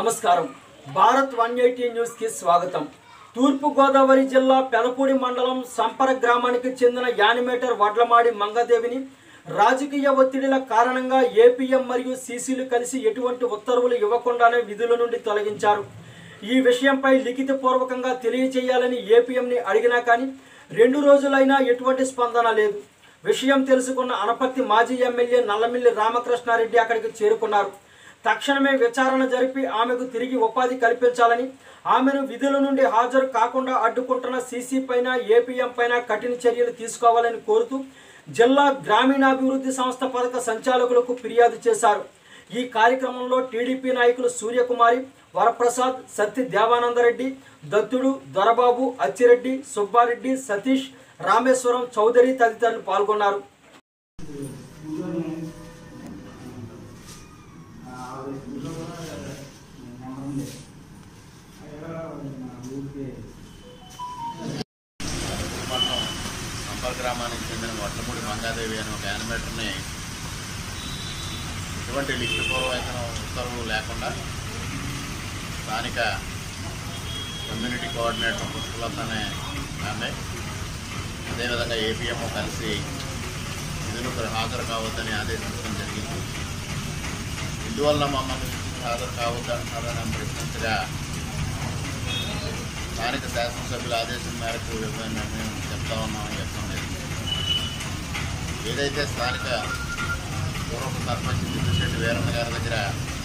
నమస్కారం Bharat one eighty న్యూస్కి స్వాగతం తూర్పుగోదావరి జిల్లా పెనపూడి మండలం సంపర గ్రామానికి చెందిన యానిమేటర్ వడ్లమాడి మంగదేవిని రాజకీయ ఒత్తిడిల కారణంగా ఏపీఎం మరియు సీసీలు కలిసి ఎటువంటి ఉత్తర్వులు ఇవ్వకుండానే విధుల నుండి తొలగించారు ఈ విషయంపై లిఖితపూర్వకంగా తెలియచేయాలని ఏపీఎంని అడిగినా కానీ రెండు రోజులైనా ఎటువంటి స్పందన లేదు విషయం తెలుసుకున్న అనపర్తి మాజీ ఎమ్మెల్యే నల్లమిల్లి రామకృష్ణారెడ్డి అక్కడికి చేరుకున్నారు తక్షణమే విచారణ జరిపి ఆమెకు తిరిగి ఉపాధి కల్పించాలని ఆమెను విధుల నుండి హాజరు కాకుండా అడ్డుకుంటున్న సీసీ పైన ఏపీఎం పైన కఠిన చర్యలు తీసుకోవాలని కోరుతూ జిల్లా గ్రామీణాభివృద్ధి సంస్థ పథక సంచాలకులకు ఫిర్యాదు చేశారు ఈ కార్యక్రమంలో టీడీపీ నాయకులు సూర్యకుమారి వరప్రసాద్ సత్తి దేవానందరెడ్డి దత్తుడు దొరబాబు అచ్చిరెడ్డి సుబ్బారెడ్డి సతీష్ రామేశ్వరం చౌదరి తదితరులు పాల్గొన్నారు మండలం సంపర్ గ్రామానికి చెందిన వడ్లమూడి మంగాదేవి అనే ఒక యానిమేటర్ని ఎటువంటి లిఖితపూర్వక ఉత్తర్వులు లేకుండా స్థానిక కమ్యూనిటీ కోఆర్డినేటర్ పుష్పలత అనే ఆమె అదేవిధంగా ఏపీఎం కలిసి విధులకు హాజరు కావద్దని ఆదేశించడం జరిగింది ఇందువల్ల మమ్మల్ని విధులకు హాజరు కావద్దంటున్నారని ప్రశ్నించగా స్థానిక శాసనసభ్యుల ఆదేశం మేరకు విలువైన నిర్ణయం చెప్తా ఉన్నామని చెప్పడం లేదు ఏదైతే స్థానిక పూర్వపు సర్పంచ్ దిద్దుశెట్టి వీరన్న గారి దగ్గర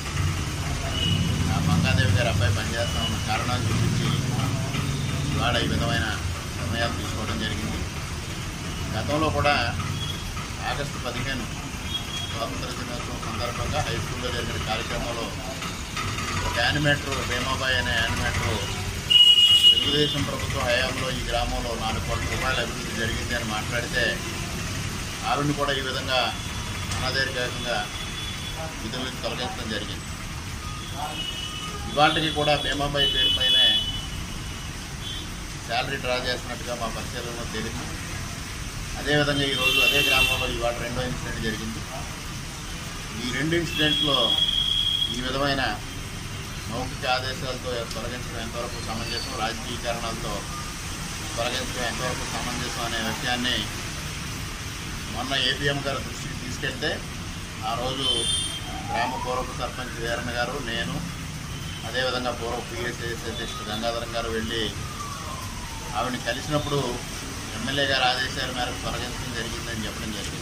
ఆ మంగాదేవి గారి అబ్బాయి పనిచేస్తా ఉన్న కారణాలు చూపించి ఇవాళ ఈ విధమైన నిర్ణయాలు తీసుకోవడం జరిగింది గతంలో కూడా ఆగస్టు పదిహేను స్వాతంత్ర దినోత్సవం సందర్భంగా హై స్కూల్లో జరిగిన కార్యక్రమంలో ఒక యానిమేటర్ భీమాబాయి అనే యానిమేటర్ తెలుగుదేశం ప్రభుత్వం హయాంలో ఈ గ్రామంలో నాలుగు కోట్ల రూపాయల అభివృద్ధి జరిగింది అని మాట్లాడితే ఆవిడని కూడా ఈ విధంగా అనాధికారికంగా విధుల నుంచి తొలగించడం జరిగింది ఇవాళకి కూడా భీమాబాయి పేరు పైనే శాలరీ డ్రా చేసినట్టుగా మా పరిశీలనలో తేలింది అదేవిధంగా ఈరోజు అదే గ్రామంలో ఇవాళ రెండో ఇన్సిడెంట్ జరిగింది ఈ రెండు ఇన్సిడెంట్లో ఈ విధమైన మౌఖిక ఆదేశాలతో తొలగించడం ఎంతవరకు సమంజసం రాజకీయ కారణాలతో తొలగించడం ఎంతవరకు సమంజసం అనే విషయాన్ని మొన్న ఏపీఎం గారి దృష్టికి తీసుకెళ్తే ఆ రోజు గ్రామ పూర్వక సర్పంచ్ వీరన్న గారు నేను అదేవిధంగా పూర్వ పిఎస్ఏఎస్ అధ్యక్షుడు గంగాధరం గారు వెళ్ళి ఆవిడని కలిసినప్పుడు ఎమ్మెల్యే గారి ఆదేశాల మేరకు తొలగించడం జరిగిందని చెప్పడం జరిగింది